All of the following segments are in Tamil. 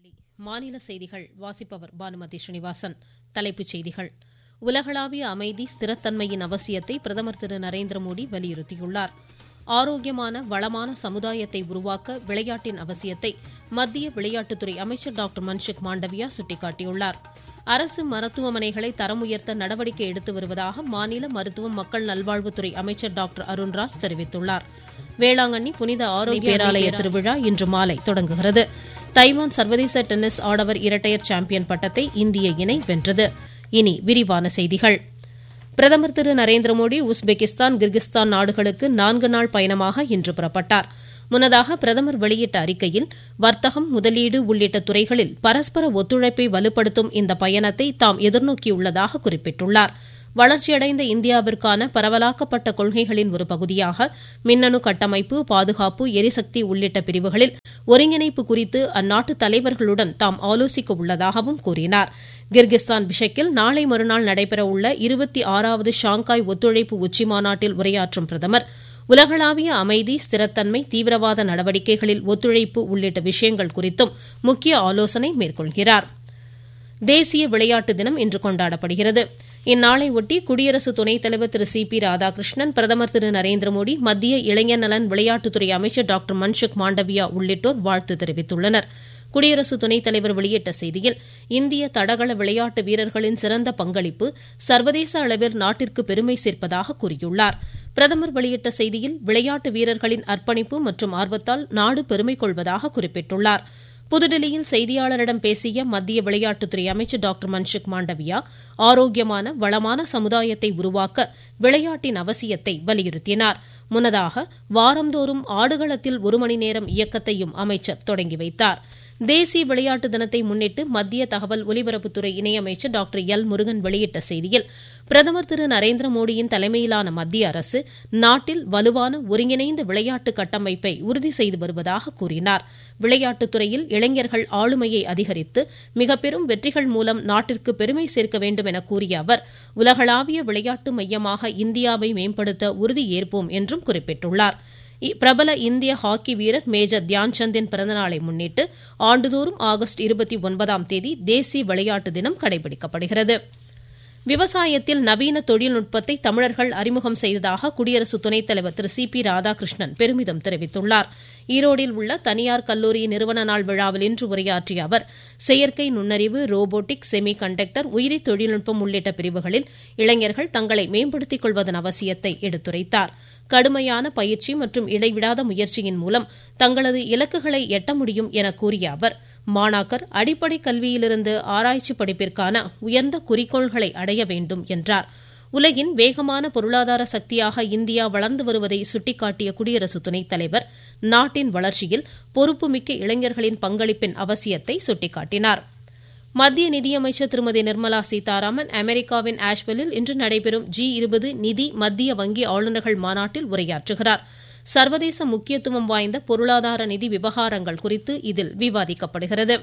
மாநில செய்திகள் வாசிப்பவர் பானுமதி ஸ்ரீனிவாசன் தலைப்புச் செய்திகள் உலகளாவிய அமைதி ஸ்திரத்தன்மையின் அவசியத்தை பிரதமர் திரு நரேந்திர மோடி வலியுறுத்தியுள்ளார் ஆரோக்கியமான வளமான சமுதாயத்தை உருவாக்க விளையாட்டின் அவசியத்தை மத்திய விளையாட்டுத்துறை அமைச்சர் டாக்டர் மன்சுக் மாண்டவியா சுட்டிக்காட்டியுள்ளார் அரசு மருத்துவமனைகளை தரம் உயர்த்த நடவடிக்கை எடுத்து வருவதாக மாநில மருத்துவம் மக்கள் நல்வாழ்வுத்துறை அமைச்சர் டாக்டர் அருண்ராஜ் தெரிவித்துள்ளார் வேளாங்கண்ணி புனித ஆரோக்கிய பேராலய திருவிழா இன்று மாலை தொடங்குகிறது தைவான் சர்வதேச டென்னிஸ் ஆடவர் இரட்டையர் சாம்பியன் பட்டத்தை இந்திய இணை வென்றது இனி விரிவான செய்திகள் பிரதமர் திரு நரேந்திர மோடி உஸ்பெகிஸ்தான் கிர்கிஸ்தான் நாடுகளுக்கு நான்கு நாள் பயணமாக இன்று புறப்பட்டார் முன்னதாக பிரதமர் வெளியிட்ட அறிக்கையில் வர்த்தகம் முதலீடு உள்ளிட்ட துறைகளில் பரஸ்பர ஒத்துழைப்பை வலுப்படுத்தும் இந்த பயணத்தை தாம் எதிர்நோக்கியுள்ளதாக குறிப்பிட்டுள்ளார் வளர்ச்சியடைந்த இந்தியாவிற்கான பரவலாக்கப்பட்ட கொள்கைகளின் ஒரு பகுதியாக மின்னணு கட்டமைப்பு பாதுகாப்பு எரிசக்தி உள்ளிட்ட பிரிவுகளில் ஒருங்கிணைப்பு குறித்து அந்நாட்டு தலைவர்களுடன் தாம் ஆலோசிக்க உள்ளதாகவும் கூறினார் கிர்கிஸ்தான் பிஷக்கில் நாளை மறுநாள் நடைபெறவுள்ள இருபத்தி ஆறாவது ஷாங்காய் ஒத்துழைப்பு உச்சிமாநாட்டில் உரையாற்றும் பிரதமர் உலகளாவிய அமைதி ஸ்திரத்தன்மை தீவிரவாத நடவடிக்கைகளில் ஒத்துழைப்பு உள்ளிட்ட விஷயங்கள் குறித்தும் முக்கிய ஆலோசனை மேற்கொள்கிறார் தேசிய விளையாட்டு தினம் இன்று கொண்டாடப்படுகிறது இந்நாளை ஒட்டி குடியரசு துணைத் தலைவர் திரு சி பி ராதாகிருஷ்ணன் பிரதமர் திரு நரேந்திர மோடி மத்திய இளைஞர் நலன் விளையாட்டுத்துறை அமைச்சர் டாக்டர் மன்சுக் மாண்டவியா உள்ளிட்டோர் வாழ்த்து தெரிவித்துள்ளனா் குடியரசு துணைத் தலைவர் வெளியிட்ட செய்தியில் இந்திய தடகள விளையாட்டு வீரர்களின் சிறந்த பங்களிப்பு சர்வதேச அளவில் நாட்டிற்கு பெருமை சேர்ப்பதாக கூறியுள்ளார் பிரதமர் வெளியிட்ட செய்தியில் விளையாட்டு வீரர்களின் அர்ப்பணிப்பு மற்றும் ஆர்வத்தால் நாடு பெருமை கொள்வதாக குறிப்பிட்டுள்ளார் புதுதில்லியில் செய்தியாளரிடம் பேசிய மத்திய விளையாட்டுத்துறை அமைச்சர் டாக்டர் மன்சுக் மாண்டவியா ஆரோக்கியமான வளமான சமுதாயத்தை உருவாக்க விளையாட்டின் அவசியத்தை வலியுறுத்தினார் முன்னதாக வாரந்தோறும் ஆடுகளத்தில் ஒரு மணி நேரம் இயக்கத்தையும் அமைச்சர் தொடங்கி வைத்தார் தேசிய விளையாட்டு தினத்தை முன்னிட்டு மத்திய தகவல் ஒலிபரப்புத்துறை இணையமைச்சர் டாக்டர் எல் முருகன் வெளியிட்ட செய்தியில் பிரதமர் திரு நரேந்திர மோடியின் தலைமையிலான மத்திய அரசு நாட்டில் வலுவான ஒருங்கிணைந்த விளையாட்டு கட்டமைப்பை உறுதி செய்து வருவதாக கூறினார் விளையாட்டுத் துறையில் இளைஞர்கள் ஆளுமையை அதிகரித்து மிக பெரும் வெற்றிகள் மூலம் நாட்டிற்கு பெருமை சேர்க்க வேண்டும் என கூறிய அவர் உலகளாவிய விளையாட்டு மையமாக இந்தியாவை மேம்படுத்த உறுதியேற்போம் என்றும் குறிப்பிட்டுள்ளாா் பிரபல இந்திய ஹாக்கி வீரர் மேஜர் தியான்சந்தின் பிறந்தநாளை முன்னிட்டு ஆண்டுதோறும் ஆகஸ்ட் இருபத்தி ஒன்பதாம் தேதி தேசிய விளையாட்டு தினம் கடைபிடிக்கப்படுகிறது விவசாயத்தில் நவீன தொழில்நுட்பத்தை தமிழர்கள் அறிமுகம் செய்ததாக குடியரசு துணைத் தலைவர் திரு சி பி ராதாகிருஷ்ணன் பெருமிதம் தெரிவித்துள்ளார் ஈரோடில் உள்ள தனியார் கல்லூரி நிறுவன நாள் விழாவில் இன்று உரையாற்றிய அவர் செயற்கை நுண்ணறிவு ரோபோட்டிக் செமி கண்டக்டர் உயிரி தொழில்நுட்பம் உள்ளிட்ட பிரிவுகளில் இளைஞர்கள் தங்களை மேம்படுத்திக் கொள்வதன் அவசியத்தை எடுத்துரைத்தாா் கடுமையான பயிற்சி மற்றும் இடைவிடாத முயற்சியின் மூலம் தங்களது இலக்குகளை எட்ட முடியும் என கூறிய அவர் மாணாக்கர் அடிப்படை கல்வியிலிருந்து ஆராய்ச்சி படிப்பிற்கான உயர்ந்த குறிக்கோள்களை அடைய வேண்டும் என்றார் உலகின் வேகமான பொருளாதார சக்தியாக இந்தியா வளர்ந்து வருவதை சுட்டிக்காட்டிய குடியரசு துணைத் தலைவர் நாட்டின் வளர்ச்சியில் பொறுப்புமிக்க இளைஞர்களின் பங்களிப்பின் அவசியத்தை சுட்டிக்காட்டினாா் மத்திய நிதியமைச்சர் திருமதி நிர்மலா சீதாராமன் அமெரிக்காவின் ஆஷ்வெல்லில் இன்று நடைபெறும் ஜி இருபது நிதி மத்திய வங்கி ஆளுநர்கள் மாநாட்டில் உரையாற்றுகிறார் சர்வதேச முக்கியத்துவம் வாய்ந்த பொருளாதார நிதி விவகாரங்கள் குறித்து இதில் விவாதிக்கப்படுகிறது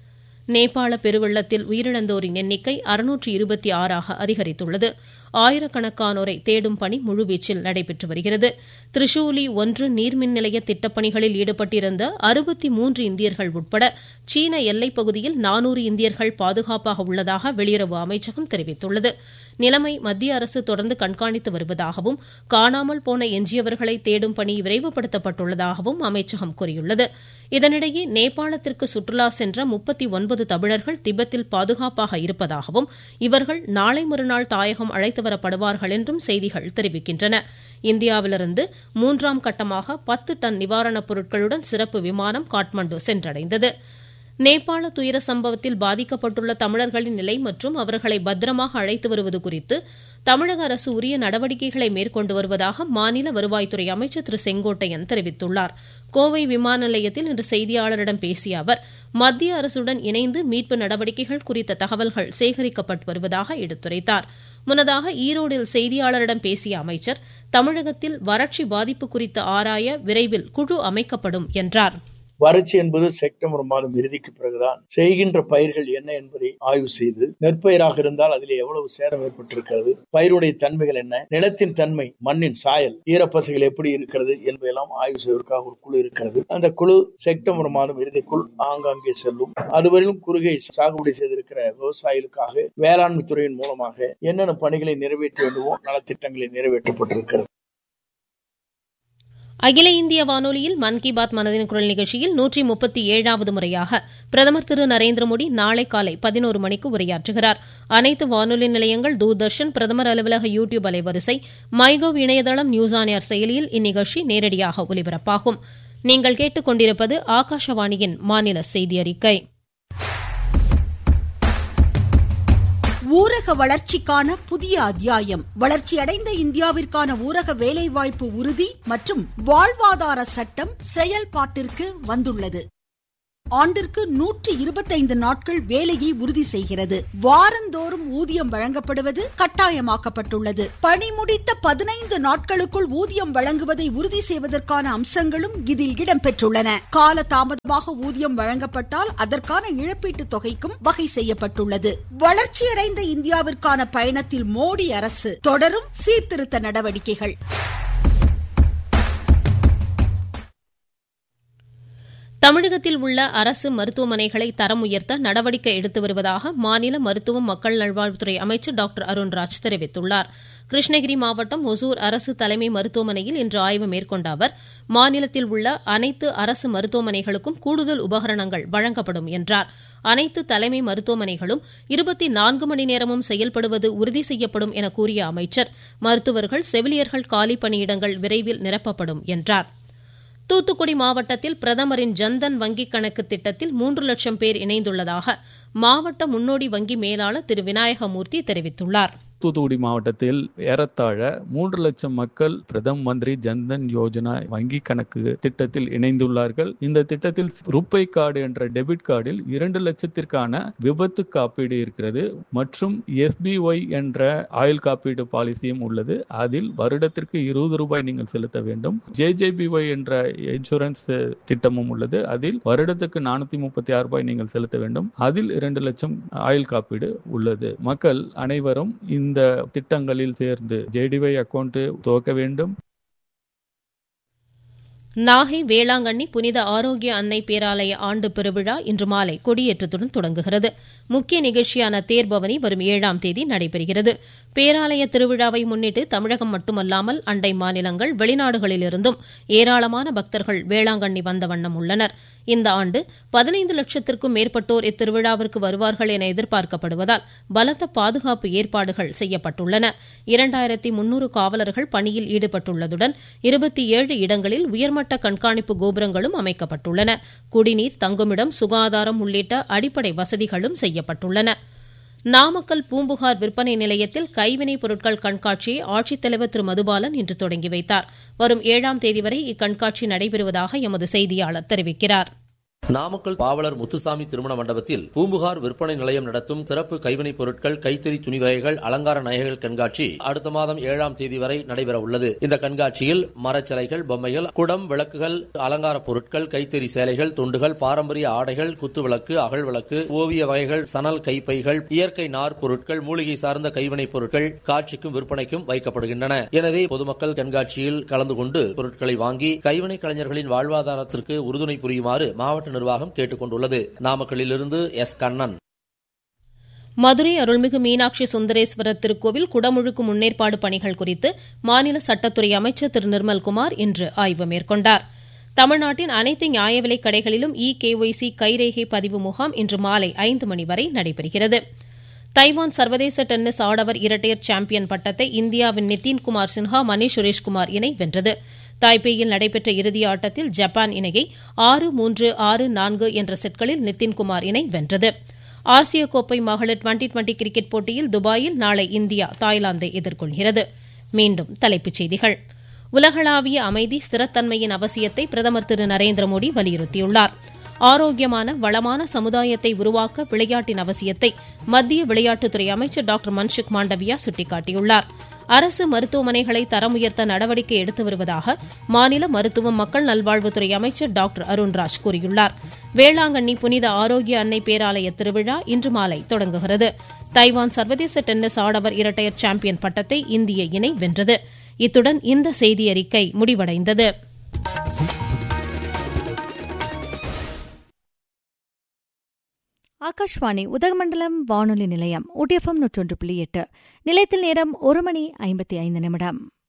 நேபாள பெருவெள்ளத்தில் உயிரிழந்தோரின் எண்ணிக்கை அறுநூற்று இருபத்தி ஆறாக அதிகரித்துள்ளது ஆயிரக்கணக்கானோரை தேடும் பணி முழுவீச்சில் நடைபெற்று வருகிறது திரிசூலி ஒன்று நீர்மின் நிலைய திட்டப்பணிகளில் ஈடுபட்டிருந்த அறுபத்தி மூன்று இந்தியர்கள் உட்பட சீன எல்லைப் பகுதியில் நானூறு இந்தியர்கள் பாதுகாப்பாக உள்ளதாக வெளியுறவு அமைச்சகம் தெரிவித்துள்ளது நிலைமை மத்திய அரசு தொடர்ந்து கண்காணித்து வருவதாகவும் காணாமல் போன எஞ்சியவர்களை தேடும் பணி விரைவுபடுத்தப்பட்டுள்ளதாகவும் அமைச்சகம் கூறியுள்ளது இதனிடையே நேபாளத்திற்கு சுற்றுலா சென்ற முப்பத்தி ஒன்பது தமிழர்கள் திபெத்தில் பாதுகாப்பாக இருப்பதாகவும் இவர்கள் நாளை மறுநாள் தாயகம் அழைத்து வரப்படுவார்கள் என்றும் செய்திகள் தெரிவிக்கின்றன இந்தியாவிலிருந்து மூன்றாம் கட்டமாக பத்து டன் நிவாரணப் பொருட்களுடன் சிறப்பு விமானம் காட்மாண்டு சென்றடைந்தது நேபாள துயர சம்பவத்தில் பாதிக்கப்பட்டுள்ள தமிழர்களின் நிலை மற்றும் அவர்களை பத்திரமாக அழைத்து வருவது குறித்து தமிழக அரசு உரிய நடவடிக்கைகளை மேற்கொண்டு வருவதாக மாநில வருவாய்த்துறை அமைச்சர் திரு செங்கோட்டையன் தெரிவித்துள்ளார் கோவை விமான நிலையத்தில் இன்று செய்தியாளரிடம் பேசிய அவர் மத்திய அரசுடன் இணைந்து மீட்பு நடவடிக்கைகள் குறித்த தகவல்கள் சேகரிக்கப்பட்டு வருவதாக எடுத்துரைத்தார் முன்னதாக ஈரோடில் செய்தியாளரிடம் பேசிய அமைச்சர் தமிழகத்தில் வறட்சி பாதிப்பு குறித்து ஆராய விரைவில் குழு அமைக்கப்படும் என்றார் வறட்சி என்பது செப்டம்பர் மாதம் இறுதிக்கு பிறகுதான் செய்கின்ற பயிர்கள் என்ன என்பதை ஆய்வு செய்து நெற்பயிராக இருந்தால் அதில் எவ்வளவு சேதம் ஏற்பட்டிருக்கிறது பயிருடைய தன்மைகள் என்ன நிலத்தின் தன்மை மண்ணின் சாயல் ஈரப்பசைகள் எப்படி இருக்கிறது என்பதெல்லாம் ஆய்வு செய்வதற்காக ஒரு குழு இருக்கிறது அந்த குழு செப்டம்பர் மாதம் இறுதிக்குள் ஆங்காங்கே செல்லும் அதுவரையிலும் குறுகை சாகுபடி செய்திருக்கிற விவசாயிகளுக்காக வேளாண்மை துறையின் மூலமாக என்னென்ன பணிகளை நிறைவேற்ற வேண்டுமோ நலத்திட்டங்களை நிறைவேற்றப்பட்டிருக்கிறது அகில இந்திய வானொலியில் மன் கி பாத் மனதின் குரல் நிகழ்ச்சியில் நூற்றி முப்பத்தி ஏழாவது முறையாக பிரதமர் திரு நரேந்திர மோடி நாளை காலை பதினோரு மணிக்கு உரையாற்றுகிறார் அனைத்து வானொலி நிலையங்கள் தூர்தர்ஷன் பிரதமர் அலுவலக யூ டியூப் அலைவரிசை மைகவ் இணையதளம் நியூஸ் ஆன் ஏர் செயலியில் இந்நிகழ்ச்சி நேரடியாக ஒலிபரப்பாகும் நீங்கள் கேட்டுக் கொண்டிருப்பது ஆகாஷவாணியின் மாநில செய்தி அறிக்கை ஊரக வளர்ச்சிக்கான புதிய அத்தியாயம் வளர்ச்சியடைந்த இந்தியாவிற்கான ஊரக வேலைவாய்ப்பு உறுதி மற்றும் வாழ்வாதார சட்டம் செயல்பாட்டிற்கு வந்துள்ளது ஆண்டிற்கு நூற்றி இருபத்தைந்து நாட்கள் வேலையை உறுதி செய்கிறது வாரந்தோறும் ஊதியம் வழங்கப்படுவது கட்டாயமாக்கப்பட்டுள்ளது பணி முடித்த பதினைந்து நாட்களுக்குள் ஊதியம் வழங்குவதை உறுதி செய்வதற்கான அம்சங்களும் இதில் இடம்பெற்றுள்ளன கால தாமதமாக ஊதியம் வழங்கப்பட்டால் அதற்கான இழப்பீட்டு தொகைக்கும் வகை செய்யப்பட்டுள்ளது வளர்ச்சியடைந்த இந்தியாவிற்கான பயணத்தில் மோடி அரசு தொடரும் சீர்திருத்த நடவடிக்கைகள் தமிழகத்தில் உள்ள அரசு மருத்துவமனைகளை தரம் உயர்த்த நடவடிக்கை எடுத்து வருவதாக மாநில மருத்துவம் மக்கள் நல்வாழ்வுத்துறை அமைச்சர் டாக்டர் அருண்ராஜ் தெரிவித்துள்ளார் கிருஷ்ணகிரி மாவட்டம் ஒசூர் அரசு தலைமை மருத்துவமனையில் இன்று ஆய்வு மேற்கொண்ட அவர் மாநிலத்தில் உள்ள அனைத்து அரசு மருத்துவமனைகளுக்கும் கூடுதல் உபகரணங்கள் வழங்கப்படும் என்றார் அனைத்து தலைமை மருத்துவமனைகளும் இருபத்தி நான்கு மணி நேரமும் செயல்படுவது உறுதி செய்யப்படும் என கூறிய அமைச்சர் மருத்துவர்கள் செவிலியர்கள் காலி பணியிடங்கள் விரைவில் நிரப்பப்படும் என்றார் தூத்துக்குடி மாவட்டத்தில் பிரதமரின் ஜன்தன் வங்கிக் கணக்கு திட்டத்தில் மூன்று லட்சம் பேர் இணைந்துள்ளதாக மாவட்ட முன்னோடி வங்கி மேலாளர் திரு விநாயகமூர்த்தி தெரிவித்துள்ளார் தூத்துக்குடி மாவட்டத்தில் ஏறத்தாழ மூன்று லட்சம் மக்கள் பிரதம மந்திரி ஜன்தன் யோஜனா வங்கி கணக்கு திட்டத்தில் இணைந்துள்ளார்கள் இந்த திட்டத்தில் ருப்பை கார்டு என்ற டெபிட் கார்டில் இரண்டு லட்சத்திற்கான விபத்து காப்பீடு இருக்கிறது மற்றும் எஸ்பிஒய் என்ற ஆயுள் காப்பீடு பாலிசியும் உள்ளது அதில் வருடத்திற்கு இருபது ரூபாய் நீங்கள் செலுத்த வேண்டும் ஜேஜேபிஒய் என்ற இன்சூரன்ஸ் திட்டமும் உள்ளது அதில் வருடத்துக்கு நானூத்தி முப்பத்தி ஆறு ரூபாய் நீங்கள் செலுத்த வேண்டும் அதில் இரண்டு லட்சம் ஆயுள் காப்பீடு உள்ளது மக்கள் அனைவரும் இந்த திட்டங்களில் சேர்ந்து ஜேடிஒய் அக்கௌண்ட் துவக்க வேண்டும் நாகை வேளாங்கண்ணி புனித ஆரோக்கிய அன்னை பேராலய ஆண்டு பெருவிழா இன்று மாலை கொடியேற்றத்துடன் தொடங்குகிறது முக்கிய நிகழ்ச்சியான தேர்பவனி வரும் ஏழாம் தேதி நடைபெறுகிறது பேராலய திருவிழாவை முன்னிட்டு தமிழகம் மட்டுமல்லாமல் அண்டை மாநிலங்கள் வெளிநாடுகளிலிருந்தும் ஏராளமான பக்தர்கள் வேளாங்கண்ணி வந்த வண்ணம் உள்ளனர் இந்த ஆண்டு பதினைந்து லட்சத்திற்கும் மேற்பட்டோர் இத்திருவிழாவிற்கு வருவார்கள் என எதிர்பார்க்கப்படுவதால் பலத்த பாதுகாப்பு ஏற்பாடுகள் செய்யப்பட்டுள்ளன இரண்டாயிரத்தி முன்னூறு காவலர்கள் பணியில் ஈடுபட்டுள்ளதுடன் இருபத்தி ஏழு இடங்களில் உயர்மட்ட கண்காணிப்பு கோபுரங்களும் அமைக்கப்பட்டுள்ளன குடிநீர் தங்குமிடம் சுகாதாரம் உள்ளிட்ட அடிப்படை வசதிகளும் செய்யப்பட்டுள்ளன நாமக்கல் பூம்புகார் விற்பனை நிலையத்தில் கைவினைப் பொருட்கள் கண்காட்சியை ஆட்சித்தலைவர் திரு மதுபாலன் இன்று தொடங்கி வைத்தார் வரும் ஏழாம் தேதி வரை இக்கண்காட்சி நடைபெறுவதாக எமது செய்தியாளர் தெரிவிக்கிறார் நாமக்கல் பாவலர் முத்துசாமி திருமண மண்டபத்தில் பூம்புகார் விற்பனை நிலையம் நடத்தும் சிறப்பு கைவினைப் பொருட்கள் கைத்தறி துணி வகைகள் அலங்கார நகைகள் கண்காட்சி அடுத்த மாதம் ஏழாம் தேதி வரை நடைபெற உள்ளது இந்த கண்காட்சியில் மரச்சிலைகள் பொம்மைகள் குடம் விளக்குகள் அலங்கார பொருட்கள் கைத்தறி சேலைகள் துண்டுகள் பாரம்பரிய ஆடைகள் குத்துவிளக்கு அகல் விளக்கு ஓவிய வகைகள் சணல் கைப்பைகள் இயற்கை நார் பொருட்கள் மூலிகை சார்ந்த கைவினைப் பொருட்கள் காட்சிக்கும் விற்பனைக்கும் வைக்கப்படுகின்றன எனவே பொதுமக்கள் கண்காட்சியில் கலந்து கொண்டு பொருட்களை வாங்கி கைவினை கலைஞர்களின் வாழ்வாதாரத்திற்கு உறுதுணை புரியுமாறு மாவட்ட நிர்வாகம் கேட்டுக் கொண்டுள்ளது நாமக்கல்லிலிருந்து எஸ் கண்ணன் மதுரை அருள்மிகு மீனாட்சி சுந்தரேஸ்வரர் திருக்கோவில் குடமுழுக்கு முன்னேற்பாடு பணிகள் குறித்து மாநில சட்டத்துறை அமைச்சர் திரு நிர்மல்குமார் இன்று ஆய்வு மேற்கொண்டார் தமிழ்நாட்டின் அனைத்து நியாய விலைக் கடைகளிலும் இ கேஒய்சி கைரேகை பதிவு முகாம் இன்று மாலை ஐந்து மணி வரை நடைபெறுகிறது தைவான் சர்வதேச டென்னிஸ் ஆடவர் இரட்டையர் சாம்பியன் பட்டத்தை இந்தியாவின் நிதின்குமார் சின்ஹா மணீஷ் சுரேஷ்குமார் இணை வென்றது தாய்பேயில் நடைபெற்ற இறுதி ஆட்டத்தில் ஜப்பான் இணையை ஆறு மூன்று ஆறு நான்கு என்ற செட்களில் நிதின்குமார் இணை வென்றது ஆசிய கோப்பை மகளிர் டுவெண்டி டுவெண்டி கிரிக்கெட் போட்டியில் துபாயில் நாளை இந்தியா தாய்லாந்தை எதிர்கொள்கிறது மீண்டும் தலைப்புச் செய்திகள் உலகளாவிய அமைதி ஸ்திரத்தன்மையின் அவசியத்தை பிரதமர் திரு நரேந்திர மோடி வலியுறுத்தியுள்ளார் ஆரோக்கியமான வளமான சமுதாயத்தை உருவாக்க விளையாட்டின் அவசியத்தை மத்திய விளையாட்டுத்துறை அமைச்சர் டாக்டர் மன்சுக் மாண்டவியா சுட்டிக்காட்டியுள்ளார் அரசு மருத்துவமனைகளை தரம் உயர்த்த நடவடிக்கை எடுத்து வருவதாக மாநில மருத்துவம் மக்கள் நல்வாழ்வுத்துறை அமைச்சர் டாக்டர் அருண்ராஜ் கூறியுள்ளார் வேளாங்கண்ணி புனித ஆரோக்கிய அன்னை பேராலய திருவிழா இன்று மாலை தொடங்குகிறது தைவான் சர்வதேச டென்னிஸ் ஆடவர் இரட்டையர் சாம்பியன் பட்டத்தை இந்திய இணை வென்றது இத்துடன் இந்த செய்தியறிக்கை முடிவடைந்தது ஆகாஷ்வாணி உதகமண்டலம் வானொலி நிலையம் ஒடிஎஃப்எம் நூற்றொன்று புள்ளி எட்டு நிலையத்தில் நேரம் ஒரு மணி ஐம்பத்தி ஐந்து நிமிடம்